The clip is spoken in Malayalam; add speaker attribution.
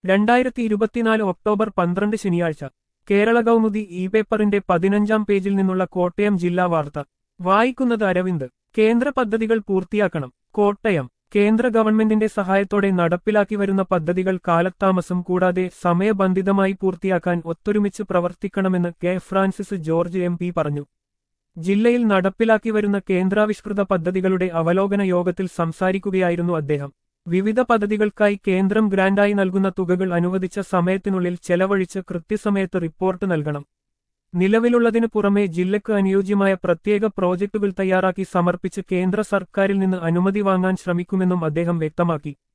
Speaker 1: രണ്ടായിരത്തി ഇരുപത്തിനാല് ഒക്ടോബർ പന്ത്രണ്ട് ശനിയാഴ്ച കേരള കൗമുദി ഇ പേപ്പറിന്റെ പതിനഞ്ചാം പേജിൽ നിന്നുള്ള കോട്ടയം ജില്ലാ വാർത്ത വായിക്കുന്നത് അരവിന്ദ് കേന്ദ്ര പദ്ധതികൾ പൂർത്തിയാക്കണം കോട്ടയം കേന്ദ്ര ഗവൺമെന്റിന്റെ സഹായത്തോടെ നടപ്പിലാക്കി വരുന്ന പദ്ധതികൾ കാലത്താമസം കൂടാതെ സമയബന്ധിതമായി പൂർത്തിയാക്കാൻ ഒത്തൊരുമിച്ച് പ്രവർത്തിക്കണമെന്ന് K Francis George M P പറഞ്ഞു ജില്ലയിൽ നടപ്പിലാക്കി വരുന്ന കേന്ദ്രാവിഷ്കൃത പദ്ധതികളുടെ അവലോകന യോഗത്തിൽ സംസാരിക്കുകയായിരുന്നു അദ്ദേഹം വിവിധ പദ്ധതികൾക്കായി കേന്ദ്രം ഗ്രാന്റായി നൽകുന്ന തുകകൾ അനുവദിച്ച സമയത്തിനുള്ളിൽ ചെലവഴിച്ച് കൃത്യസമയത്ത് റിപ്പോർട്ട് നൽകണം നിലവിലുള്ളതിനു പുറമെ ജില്ലയ്ക്ക് അനുയോജ്യമായ പ്രത്യേക പ്രോജക്ടുകൾ തയ്യാറാക്കി സമർപ്പിച്ച് കേന്ദ്ര സർക്കാരിൽ നിന്ന് അനുമതി വാങ്ങാൻ ശ്രമിക്കുമെന്നും അദ്ദേഹം വ്യക്തമാക്കി